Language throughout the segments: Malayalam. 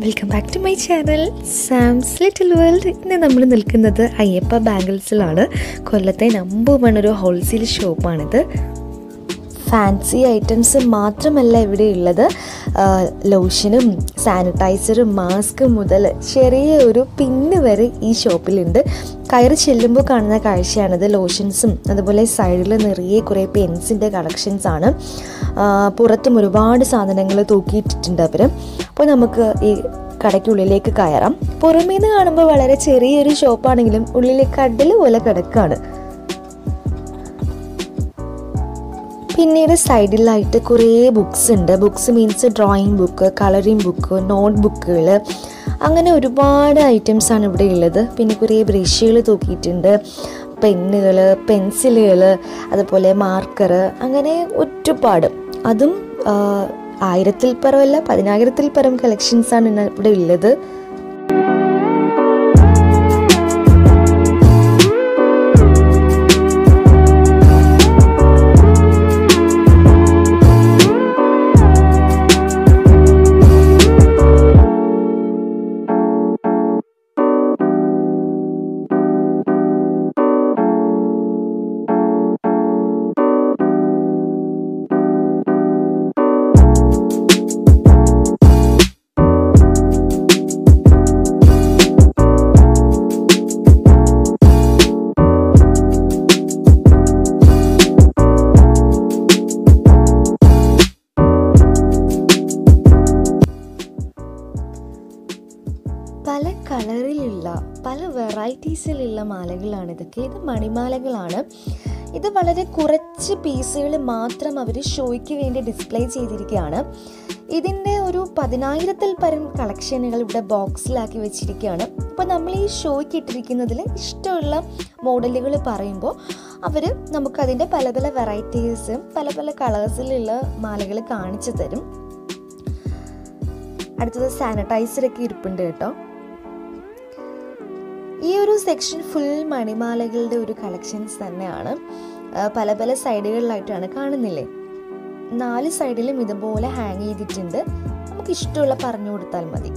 welcome back to my channel Sam's little world ഇന്ന് നമ്മൾ നിൽക്കുന്നത് അയ്യപ്പ ബാംഗിൾസിലാണ് കൊല്ലത്തെ നമ്പർ വൺ ഒരു ഹോൾസെയിൽ ഷോപ്പാണിത് ഫാൻസി ഐറ്റംസ് മാത്രമല്ല ഇവിടെ ഉള്ളത് ലോഷനും സാനിറ്റൈസറും മാസ്ക് മുതൽ ചെറിയ ഒരു പിന്ന് വരെ ഈ ഷോപ്പിലുണ്ട് കയറി ചെല്ലുമ്പോൾ കാണുന്ന കാഴ്ചയാണിത് ലോഷൻസും അതുപോലെ സൈഡിൽ നിറയെ കുറേ പെൻസിൻ്റെ കളക്ഷൻസ് ആണ് ആ, പുറത്തും ഒരുപാട് സാധനങ്ങൾ തൂക്കിയിട്ടിട്ടുണ്ട് അവർ അപ്പോൾ നമുക്ക് ഈ കടയ്ക്കുള്ളിലേക്ക് കയറാം പുറമേ നിന്ന് കാണുമ്പോൾ വളരെ ചെറിയൊരു ഷോപ്പാണെങ്കിലും ഉള്ളിലെ കടൽ പോലെ കിടക്കാണ് പിന്നീട് സൈഡിലായിട്ട് കുറേ ബുക്സ് ഉണ്ട് books means drawing book colouring book note ബുക്കുകൾ അങ്ങനെ ഒരുപാട് ഐറ്റംസ് ആണ് ഇവിടെ ഉള്ളത് പിന്നെ കുറേ ബ്രഷുകൾ തൂക്കിയിട്ടുണ്ട് പെന്നുകൾ പെൻസിലുകൾ അതുപോലെ മാർക്കർ അങ്ങനെ ഒരുപാട് അതും ആ, ആയിരത്തിൽ പരമല്ല പതിനായിരത്തിൽ പരം കളക്ഷൻസ് ആണ് ഇന്ന് ഇവിടെ ഉള്ളത് പല കളറിലുള്ള പല വെറൈറ്റീസിലുള്ള മാലകളാണ് ഇതൊക്കെ ഇത് മണിമാലകളാണ് ഇത് വളരെ കുറച്ച് പീസുകൾ മാത്രം അവർ ഷോയ്ക്ക് വേണ്ടി ഡിസ്പ്ലേ ചെയ്തിരിക്കുകയാണ് ഇതിൻ്റെ ഒരു പതിനായിരത്തിൽ പരം കളക്ഷനുകൾ ഇവിടെ ബോക്സിലാക്കി വെച്ചിരിക്കുകയാണ് അപ്പോൾ നമ്മൾ ഈ ഷോയ്ക്ക് ഇട്ടിരിക്കുന്നതിൽ ഇഷ്ടമുള്ള മോഡലുകൾ പറയുമ്പോൾ അവർ നമുക്കതിൻ്റെ പല പല വെറൈറ്റീസും പല പല കളേഴ്സിലുള്ള മാലകൾ കാണിച്ചു തരും അടുത്തത് സാനിറ്റൈസർ ഒക്കെ ഇരിപ്പുണ്ട് കേട്ടോ ഈ ഒരു സെക്ഷൻ ഫുൾ മണിമാലകളുടെ ഒരു കളക്ഷൻസ് തന്നെയാണ് ആ, പല പല സൈഡുകളിലായിട്ടാണ് കാണുന്നില്ലേ നാല് സൈഡിലും ഇതുപോലെ ഹാങ് ചെയ്തിട്ടുണ്ട് നമുക്ക് ഇഷ്ടമുള്ള പറഞ്ഞു കൊടുത്താൽ മതി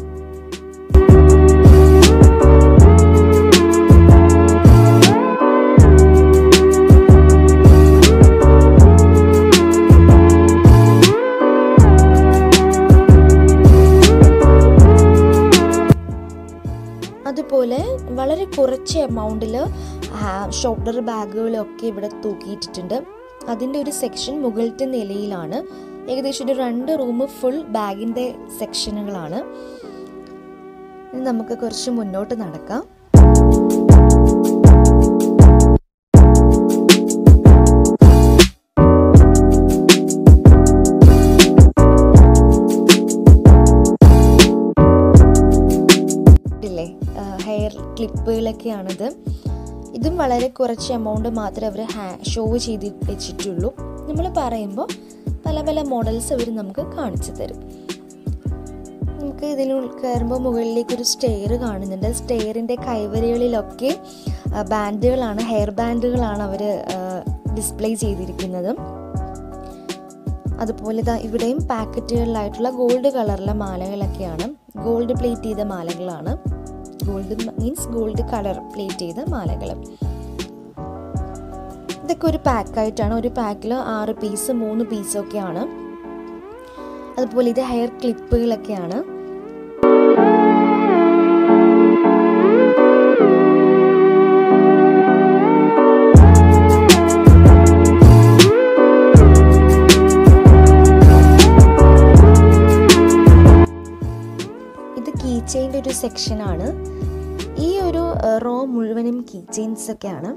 അതുപോലെ വളരെ കുറച്ച് എമൗണ്ടിൽ ഷോൾഡർ ബാഗുകളൊക്കെ ഇവിടെ തൂക്കിയിട്ടിട്ടുണ്ട് അതിൻ്റെ ഒരു സെക്ഷൻ മുകളിലത്തെ നിലയിലാണ് ഏകദേശം ഒരു രണ്ട് റൂം ഫുൾ ബാഗിൻ്റെ സെക്ഷനുകളാണ് ഇനി നമുക്ക് കുറച്ച് മുന്നോട്ട് നടക്കാം ഇല്ലേ ഹെയർ ക്ലിപ്പുകളൊക്കെയാണിത് ഇതും വളരെ കുറച്ച് എമൗണ്ട് മാത്രമേ അവർ ഷോ ചെയ്ത് വെച്ചിട്ടുള്ളൂ നമ്മൾ പറയുമ്പോൾ പല പല മോഡൽസ് അവർ നമുക്ക് കാണിച്ചു തരും നമുക്ക് ഇതിനുള്ളിൽ കയറുമ്പോൾ മുകളിലേക്ക് ഒരു സ്റ്റെയർ കാണുന്നുണ്ട് സ്റ്റെയറിൻ്റെ കൈവരികളിലൊക്കെ ആ, ബാൻഡുകളാണ് ഹെയർ ബാൻഡുകളാണ് അവർ ഡിസ്പ്ലേ ചെയ്തിരിക്കുന്നത് അതുപോലെ ദാ ഇവിടെയും പാക്കറ്റുകളിലായിട്ടുള്ള ഗോൾഡ് കളറിലെ മാലകളൊക്കെയാണ് ഗോൾഡ് പ്ലേറ്റ് ചെയ്ത മാലകളാണ് gold means gold colour plate ചെയ്ത മാലകൾ ഇതൊക്കെ ഒരു പാക്കായിട്ടാണ് ഒരു പാക്കിൽ ആറ് പീസ് മൂന്ന് പീസൊക്കെയാണ് അതുപോലെ ഇത് ഹെയർ ക്ലിപ്പുകളൊക്കെയാണ് ഇത് കീ ചെയിൻ്റെ ഒരു സെക്ഷനാണ് ഈ ഒരു റോ മുഴുവനും കീ ചെയിൻസ് ഒക്കെയാണ്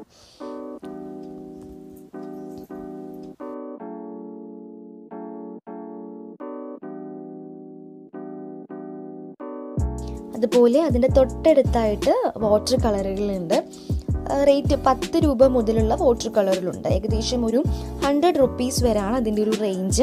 അതുപോലെ അതിൻ്റെ തൊട്ടടുത്തായിട്ട് വാട്ടർ കളറുകളുണ്ട് റേറ്റ് പത്ത് രൂപ മുതലുള്ള വാട്ടർ കളറുകളുണ്ട് ഏകദേശം ഒരു ഹൺഡ്രഡ് റുപ്പീസ് വരെയാണ് അതിൻ്റെ ഒരു റേഞ്ച്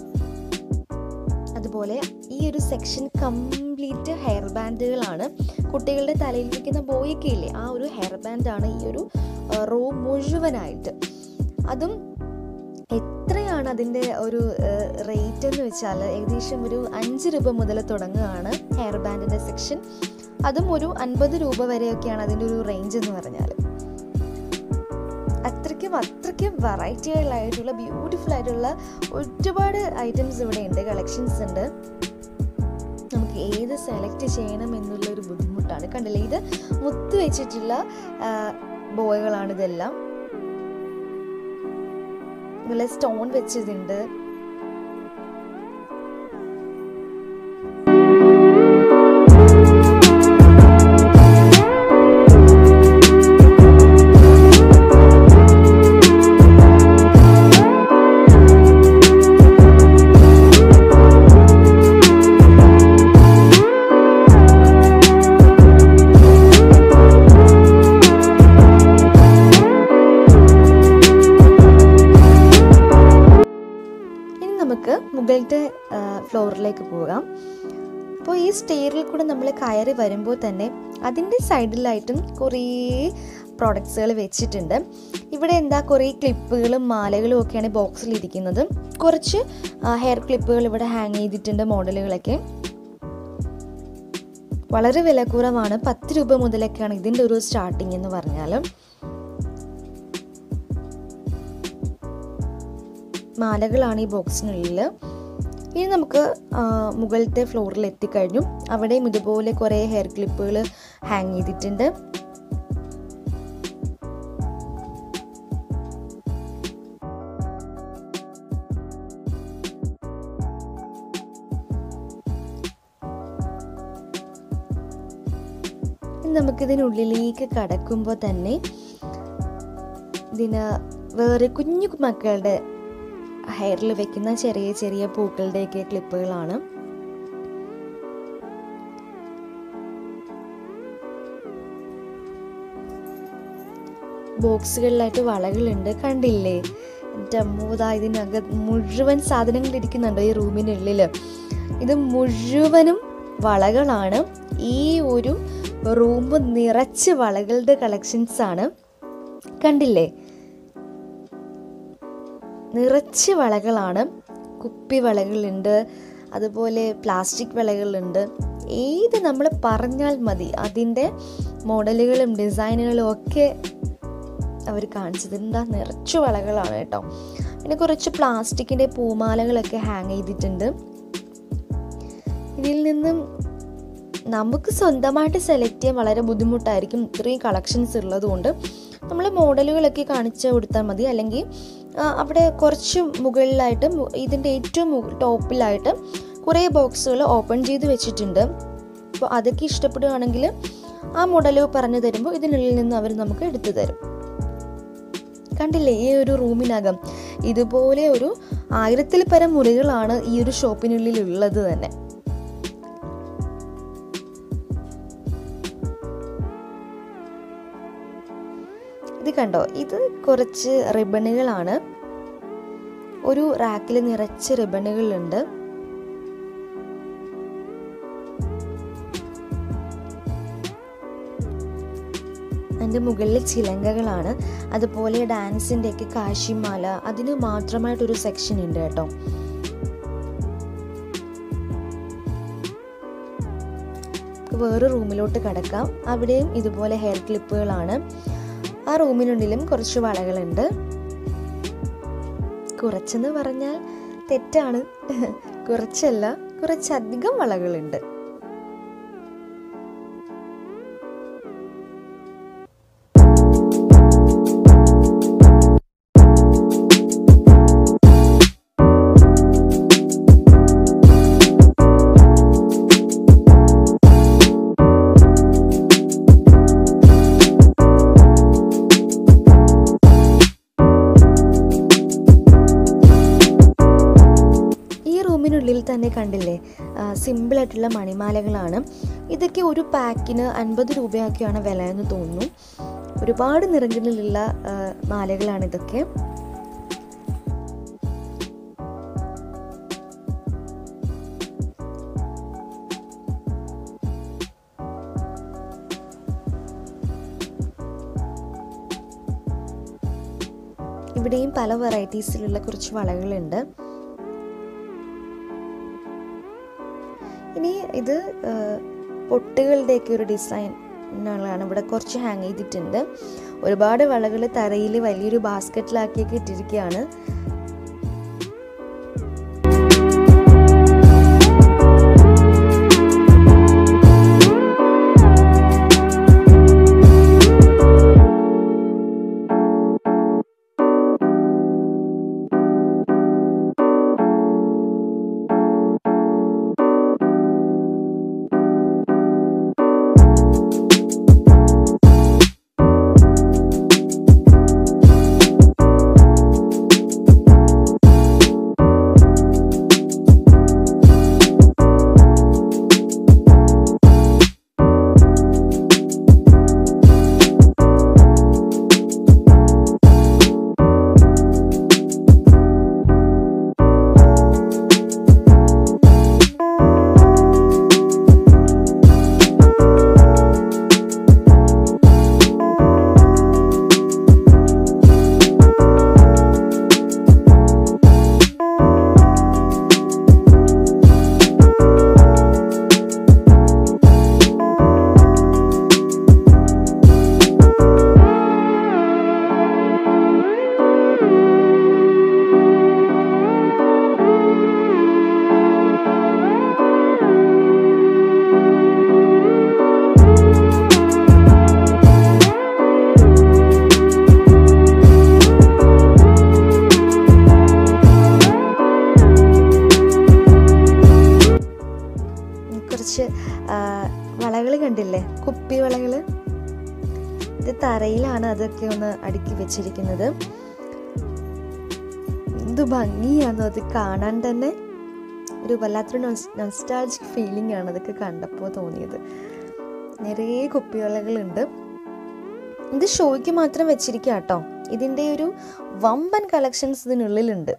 അതുപോലെ ഈ ഒരു സെക്ഷൻ കംപ്ലീറ്റ് ഹെയർ ബാൻഡുകളാണ് കുട്ടികളുടെ തലയിൽ വയ്ക്കുന്ന ബോയൊക്കെ ഇല്ലേ ആ ഒരു ഹെയർ ബാൻഡാണ് ഈ ഒരു റോ മുഴുവനായിട്ട് അതും എത്രയാണ് അതിൻ്റെ ഒരു റേറ്റ് എന്ന് വെച്ചാൽ ഏകദേശം ഒരു അഞ്ച് രൂപ മുതൽ തുടങ്ങുകയാണ് ഹെയർ ബാൻഡിൻ്റെ സെക്ഷൻ അതും ഒരു അൻപത് രൂപ വരെയൊക്കെയാണ് അതിൻ്റെ ഒരു റേഞ്ച് എന്ന് പറഞ്ഞാൽ അത്രയ്ക്കും അത്രയ്ക്കും വെറൈറ്റികളായിട്ടുള്ള ബ്യൂട്ടിഫുൾ ആയിട്ടുള്ള ഒരുപാട് ഐറ്റംസ് ഇവിടെ ഉണ്ട് കളക്ഷൻസ് ഉണ്ട് നമുക്ക് ഏത് സെലക്ട് ചെയ്യണം എന്നുള്ള ഒരു ബുദ്ധിമുട്ടാണ് കണ്ടില്ലേ ഇത് മുത്ത് വെച്ചിട്ടുള്ള ബോയകളാണ് ഇതെല്ലാം നല്ല സ്റ്റോൺ വെച്ചതുണ്ട് ഇനി നമുക്ക് മുകളിലത്തെ ഫ്ലോറിലേക്ക് പോകാം അപ്പോൾ ഈ സ്റ്റെയറിൽ കൂടെ നമ്മൾ കയറി വരുമ്പോൾ തന്നെ അതിൻ്റെ സൈഡിലായിട്ടും കുറേ പ്രോഡക്ട്സുകൾ വെച്ചിട്ടുണ്ട് ഇവിടെ എന്താ കുറേ ക്ലിപ്പുകളും മാലകളും ഒക്കെയാണ് ബോക്സിൽ ഇരിക്കുന്നത് കുറച്ച് ഹെയർ ക്ലിപ്പുകൾ ഇവിടെ ഹാങ് ചെയ്തിട്ടുണ്ട് മോഡലുകളൊക്കെ വളരെ വില കുറവാണ് പത്ത് രൂപ മുതലൊക്കെയാണ് ഇതിൻ്റെ ഒരു സ്റ്റാർട്ടിങ് എന്ന് പറഞ്ഞാൽ മാലകളാണ് ഈ ബോക്സിനുള്ളിൽ ഇനി നമുക്ക് ആ, മുകളിലത്തെ ഫ്ലോറിൽ എത്തിക്കഴിഞ്ഞു അവിടെയും ഇതുപോലെ കുറേ ഹെയർ ക്ലിപ്പുകൾ ഹാങ് ചെയ്തിട്ടുണ്ട് ഇനി നമുക്കിതിനുള്ളിലേക്ക് കടക്കുമ്പോൾ തന്നെ ഇതിന് വേറെ കുഞ്ഞു മക്കളുടെ ഹെയറിൽ വെക്കുന്ന ചെറിയ ചെറിയ പൂക്കളുടെയൊക്കെ ക്ലിപ്പുകളാണ് ബോക്സുകളിലായിട്ട് വളകളുണ്ട് കണ്ടില്ലേ എൻ്റെ അമ്മൂതാ ഇതിനകത്ത് മുഴുവൻ സാധനങ്ങൾ ഇരിക്കുന്നുണ്ടോ ഈ റൂമിനുള്ളിൽ ഇത് മുഴുവനും വളകളാണ് ഈ ഒരു റൂം നിറച്ച് വളകളുടെ കളക്ഷൻസ് ആണ് കണ്ടില്ലേ നിറച്ച് വളകളാണ് കുപ്പി വളകളുണ്ട് അതുപോലെ പ്ലാസ്റ്റിക് വളകളുണ്ട് ഏത് നമ്മൾ പറഞ്ഞാൽ മതി അതിൻ്റെ മോഡലുകളും ഡിസൈനുകളും ഒക്കെ അവർ കാണിച്ചത് എന്താ നിറച്ച് വളകളാണ് കേട്ടോ പിന്നെ കുറച്ച് പ്ലാസ്റ്റിക്കിൻ്റെ പൂമാലകളൊക്കെ ഹാങ് ചെയ്തിട്ടുണ്ട് ഇതിൽ നിന്നും നമുക്ക് സ്വന്തമായിട്ട് സെലക്ട് ചെയ്യാൻ വളരെ ബുദ്ധിമുട്ടായിരിക്കും ഇത്രയും കളക്ഷൻസ് ഉള്ളതുകൊണ്ട് നമ്മൾ മോഡലുകളൊക്കെ കാണിച്ചു കൊടുത്താൽ മതി അല്ലെങ്കിൽ ആ, അവിടെ കുറച്ച് മുകളിലായിട്ട് മു- ഇതിൻ്റെ ഏറ്റവും മുക- ടോപ്പിലായിട്ട് കുറേ ബോക്സുകൾ ഓപ്പൺ ചെയ്ത് വെച്ചിട്ടുണ്ട് അപ്പോൾ അതൊക്കെ ഇഷ്ടപ്പെടുകയാണെങ്കിൽ ആ മോഡൽ പറഞ്ഞു തരുമ്പോൾ ഇതിനുള്ളിൽ നിന്ന് അവർ നമുക്ക് എടുത്തു തരും കണ്ടില്ലേ ഈ ഒരു റൂമിനകം ഇതുപോലെ ഒരു ആയിരത്തിൽ പരം മുറികളാണ് ഈ ഒരു ഷോപ്പിനുള്ളിൽ ഉള്ളത് തന്നെ ഇത് കണ്ടോ ഇത് കുറച്ച് റിബണുകളാണ് ഒരു റാക്കിൽ നിറച്ച് റിബണുകളുണ്ട് അതിൻ്റെ മുകളിൽ ചിലങ്കകളാണ് അതുപോലെ ഡാൻസിൻ്റെ ഒക്കെ കാശിമാല അതിന് മാത്രമായിട്ടൊരു സെക്ഷൻ ഉണ്ട് കേട്ടോ നമുക്ക് വേറെ റൂമിലോട്ട് കിടക്കാം അവിടെയും ഇതുപോലെ ഹെയർ ക്ലിപ്പുകളാണ് ആ റൂമിനുള്ളിലും കുറച്ച് വളകളുണ്ട് കുറച്ചെന്ന് പറഞ്ഞാൽ തെറ്റാണ് കുറച്ചല്ല കുറച്ചധികം വളകളുണ്ട് ഈ റൂമിനുള്ളിൽ തന്നെ കണ്ടില്ലേ സിമ്പിളായിട്ടുള്ള മണിമാലകളാണ് ഇതൊക്കെ ഒരു പാക്കിന് അൻപത് രൂപയൊക്കെയാണ് വില എന്ന് തോന്നുന്നു ഒരുപാട് നിറങ്ങളിലുള്ള ആ, മാലകളാണ് ഇതൊക്കെ ഇവിടെയും പല വെറൈറ്റീസിലുള്ള കുറച്ച് വളകളുണ്ട് ഇനി ഇത് ആ, പൊട്ടുകളുടെയൊക്കെ ഒരു ഡിസൈൻ ാണ് ഇവിടെ കുറച്ച് ഹാങ് ചെയ്തിട്ടുണ്ട് ഒരുപാട് വളകൾ തറയിൽ വലിയൊരു ബാസ്ക്കറ്റിലാക്കിയൊക്കെ ഇട്ടിരിക്കുകയാണ് കുറച്ച് വളകൾ കണ്ടില്ലേ കുപ്പി വളകൾ ഇത് തറയിലാണ് അതൊക്കെ ഒന്ന് അടുക്കി വെച്ചിരിക്കുന്നത് എന്ത് ഭംഗിയാണോ അത് കാണാൻ തന്നെ ഒരു വല്ലാത്തൊരു നൊസ്റ്റാൾജിക് ഫീലിംഗ് ആണ് അതൊക്കെ കണ്ടപ്പോൾ തോന്നിയത് നിറയെ കുപ്പിവളകളുണ്ട് ഇത് ഷോയ്ക്ക് മാത്രം വെച്ചിരിക്കുക കേട്ടോ ഇതിൻ്റെ ഒരു വമ്പൻ കളക്ഷൻസ് ഇതിനുള്ളിലുണ്ട്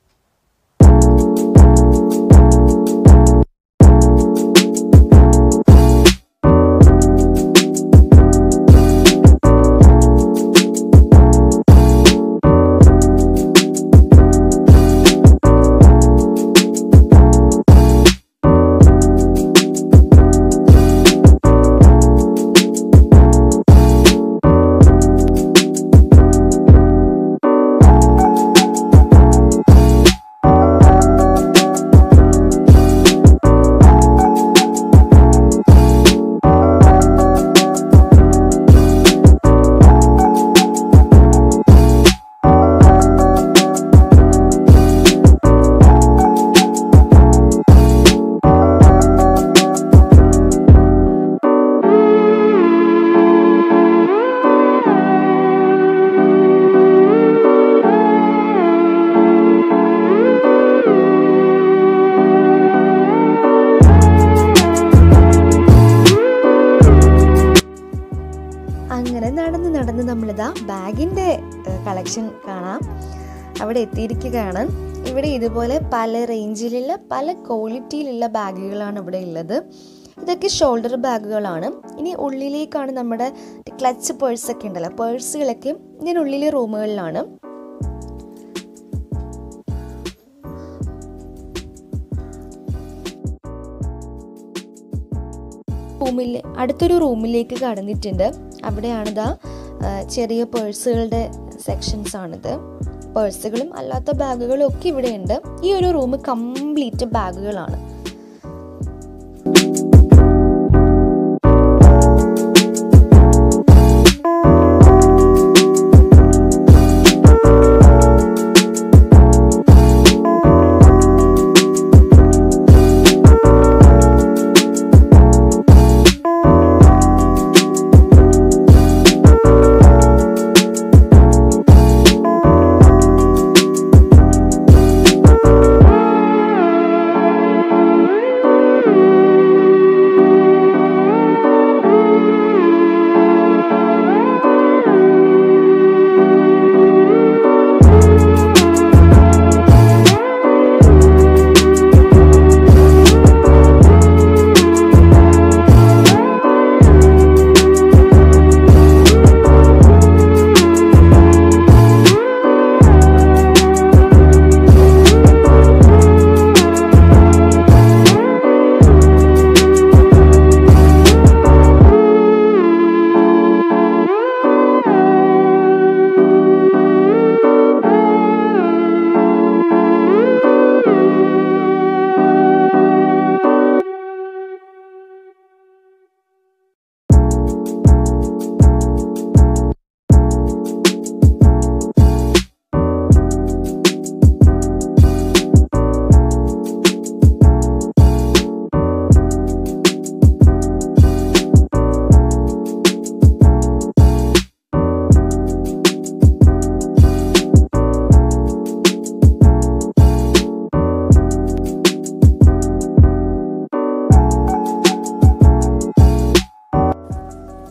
അങ്ങനെ നടന്ന് നടന്ന് നമ്മളിതാ ബാഗിൻ്റെ കളക്ഷൻ കാണാം അവിടെ എത്തിയിരിക്കുകയാണ് ഇവിടെ ഇതുപോലെ പല റേഞ്ചിലുള്ള പല ക്വാളിറ്റിയിലുള്ള ബാഗുകളാണ് ഇവിടെ ഉള്ളത് ഇതൊക്കെ ഷോൾഡർ ബാഗുകളാണ് ഇനി ഉള്ളിലേക്കാണ് നമ്മുടെ ക്ലച്ച് പേഴ്സൊക്കെ ഉണ്ടല്ലോ പേഴ്സുകളൊക്കെ ഇതിനുള്ളിലെ റൂമുകളിലാണ് റൂമിൽ അടുത്തൊരു റൂമിലേക്ക് കടന്നിട്ടുണ്ട് അവിടെയാണിതാ ആ, ചെറിയ പേഴ്സുകളുടെ സെക്ഷൻസ് ആണിത് പേഴ്സുകളും അല്ലാത്ത ബാഗുകളും ഒക്കെ ഇവിടെയുണ്ട് ഈ ഒരു റൂം കംപ്ലീറ്റ് ബാഗുകളാണ്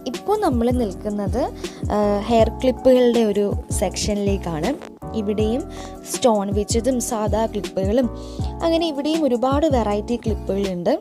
ഇപ്പോൾ നമ്മൾ നിൽക്കുന്നത് ഹെയർ ക്ലിപ്പുകളുടെ ഒരു സെക്ഷനിലേക്കാണ് ഇവിടെയും സ്റ്റോൺ വെച്ചതും സാധാ ക്ലിപ്പുകളും അങ്ങനെ ഇവിടെയും ഒരുപാട് വെറൈറ്റി ക്ലിപ്പുകളുണ്ട്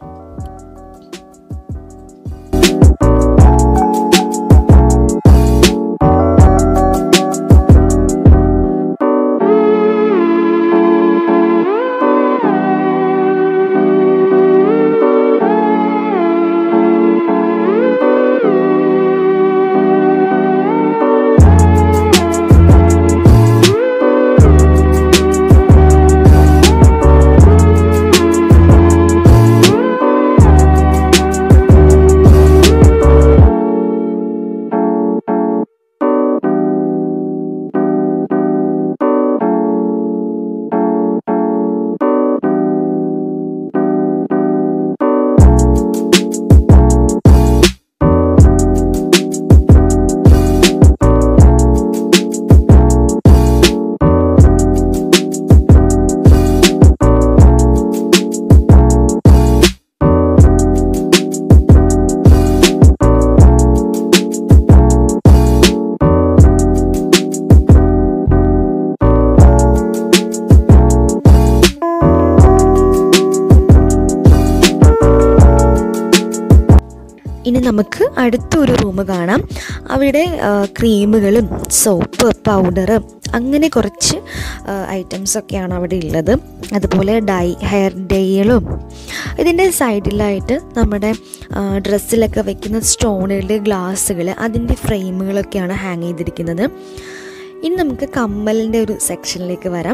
ഇനി നമുക്ക് അടുത്തൊരു റൂം കാണാം അവിടെ ക്രീമുകളും സോപ്പ് പൗഡർ അങ്ങനെ കുറച്ച് ഐറ്റംസ് ഒക്കെയാണ് അവിടെ ഉള്ളത് അതുപോലെ ഡൈ ഹെയർ ഡൈകളും ഇതിൻ്റെ സൈഡിലായിട്ട് നമ്മുടെ ഡ്രസ്സിലൊക്കെ വെക്കുന്ന സ്റ്റോണുകളുടെ ഗ്ലാസ്സുകൾ അതിൻ്റെ ഫ്രെയിമുകളൊക്കെയാണ് ഹാങ് ചെയ്തിരിക്കുന്നത് ഇനി നമുക്ക് കമ്മലിൻ്റെ ഒരു സെക്ഷനിലേക്ക് വരാം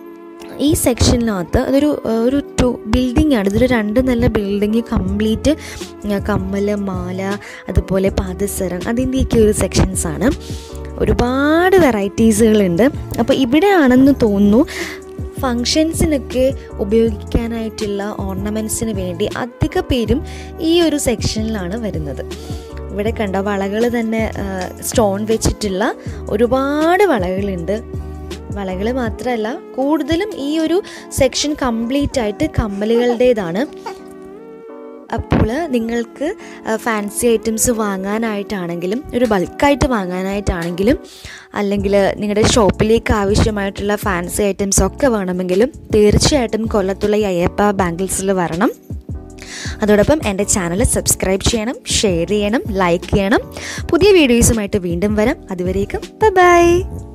ഈ സെക്ഷനിനകത്ത് അതൊരു ഒരു ടു ബിൽഡിംഗ് ആണ് ഇതൊരു രണ്ട് നല്ല ബിൽഡിങ് കംപ്ലീറ്റ് കമ്മൽ മാല അതുപോലെ പാദസരം അതിൻ്റെയൊക്കെ ഒരു സെക്ഷൻസ് ആണ് ഒരുപാട് വെറൈറ്റീസുകളുണ്ട് അപ്പോൾ ഇവിടെയാണെന്ന് തോന്നുന്നു ഫങ്ഷൻസിനൊക്കെ ഉപയോഗിക്കാനായിട്ടുള്ള ഓർണമെൻറ്റ്സിന് വേണ്ടി അധിക പേരും ഈ ഒരു സെക്ഷനിലാണ് വരുന്നത് ഇവിടെ കണ്ട വളകൾ തന്നെ സ്റ്റോൺ വെച്ചിട്ടുള്ള ഒരുപാട് വളകളുണ്ട് വളകൾ മാത്രമല്ല കൂടുതലും ഈ ഒരു സെക്ഷൻ കംപ്ലീറ്റ് ആയിട്ട് കമ്മലുകളുടേതാണ് അപ്പോൾ നിങ്ങൾക്ക് ഫാൻസി ഐറ്റംസ് വാങ്ങാനായിട്ടാണെങ്കിലും ഒരു ബൾക്കായിട്ട് വാങ്ങാനായിട്ടാണെങ്കിലും അല്ലെങ്കിൽ നിങ്ങളുടെ ഷോപ്പിലേക്ക് ആവശ്യമായിട്ടുള്ള ഫാൻസി ഐറ്റംസ് ഒക്കെ വേണമെങ്കിലും തീർച്ചയായിട്ടും കൊല്ലത്തുള്ള ഈ അയ്യപ്പ ബാങ്കിൾസിൽ വരണം അതോടൊപ്പം എൻ്റെ ചാനൽ സബ്സ്ക്രൈബ് ചെയ്യണം ഷെയർ ചെയ്യണം ലൈക്ക് ചെയ്യണം പുതിയ വീഡിയോസുമായിട്ട് വീണ്ടും വരാം അതുവരേക്കും ബൈ